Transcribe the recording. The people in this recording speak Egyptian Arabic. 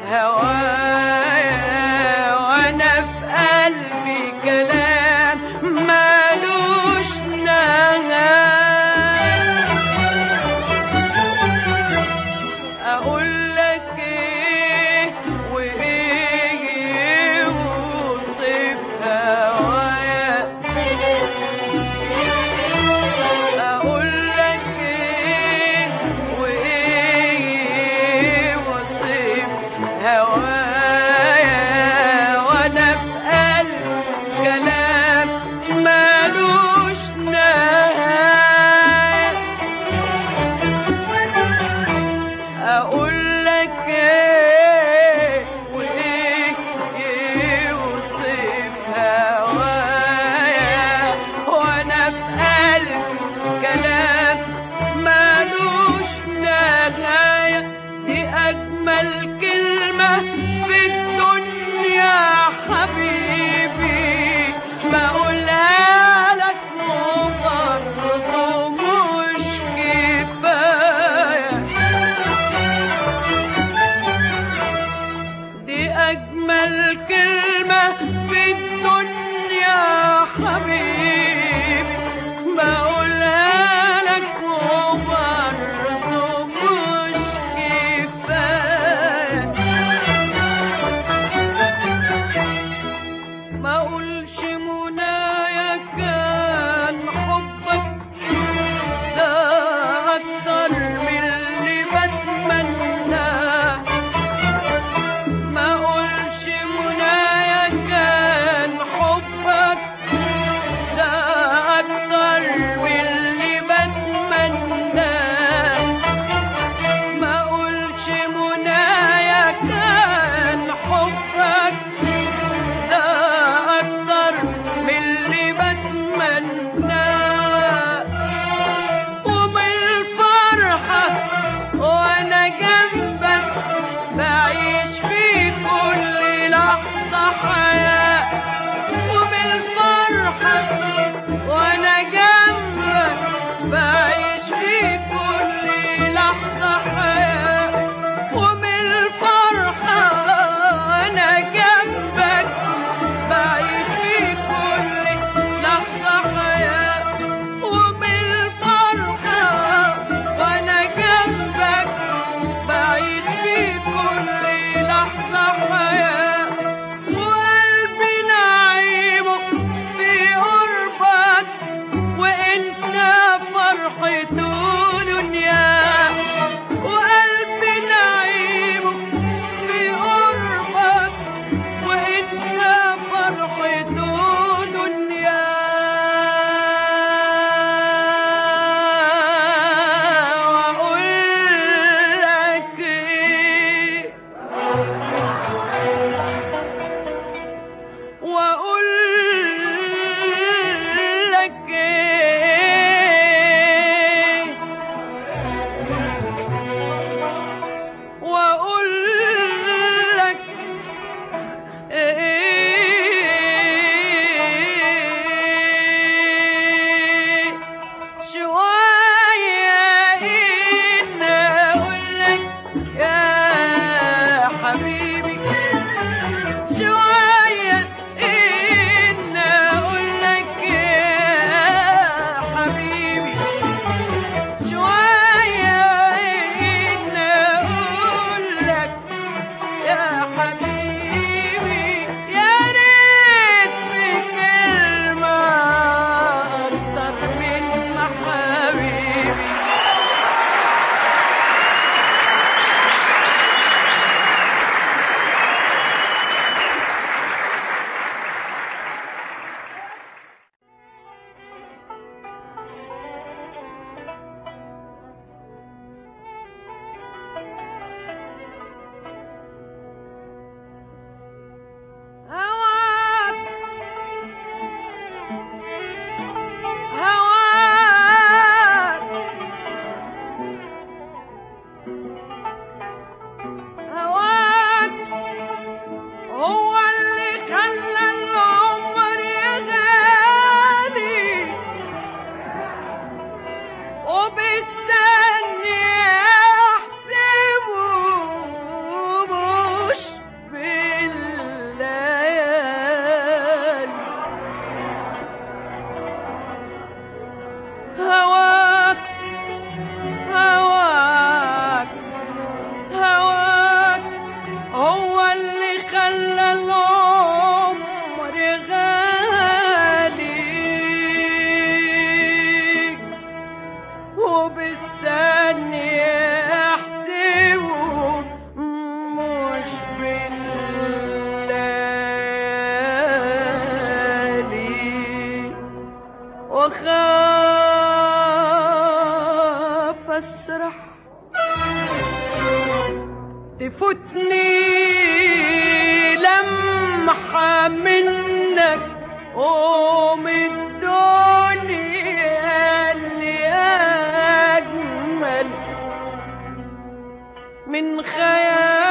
هوايا وانا في قلبي كلام مالوش نهاية اقول لك ايه وايه يوصف هوايا اقول لك ايه وايه وصف هوايا وانا في قلب كلام مالوش نهايه اقول لك ايه وايه يوصف هوايا وانا في قلب كلام مالوش نهايه دي اجمل كلمه في الدنيا حبيبي بقولها لك وبرضه مش كفايه دي أجمل كلمة في الدنيا حبيبي بقولها لك وبرضه مش كفاية ما أقولش منايا كان حبك ده أكتر من اللي بتمناه ما اقولش منايا كان حبك ده اكتر من اللي بتمناه ما اقولش منايا كان حبك ده اكتر من اللي بتمناه ومن الفرحة وأنا جنبك بعيش في كل لحظة حياة ومن الفرحة وأنا جنبك بعيش في كل لحظة حياة ومن الفرحة وأنا جنبك بعيش في كل لحظة حياة وبالفرحة وأنا جنبك بعيش في كل لحظة حياة وقلبي نعيمه في قربك وأنت فرحة مش بالليالي هواك هواك هواك هو اللي خلى العمر غالي وبالثانية احسبه مش بالليالي وخاف اسرح تفوتني لمحة منك قوم الدنيا اللي أجمل من خيال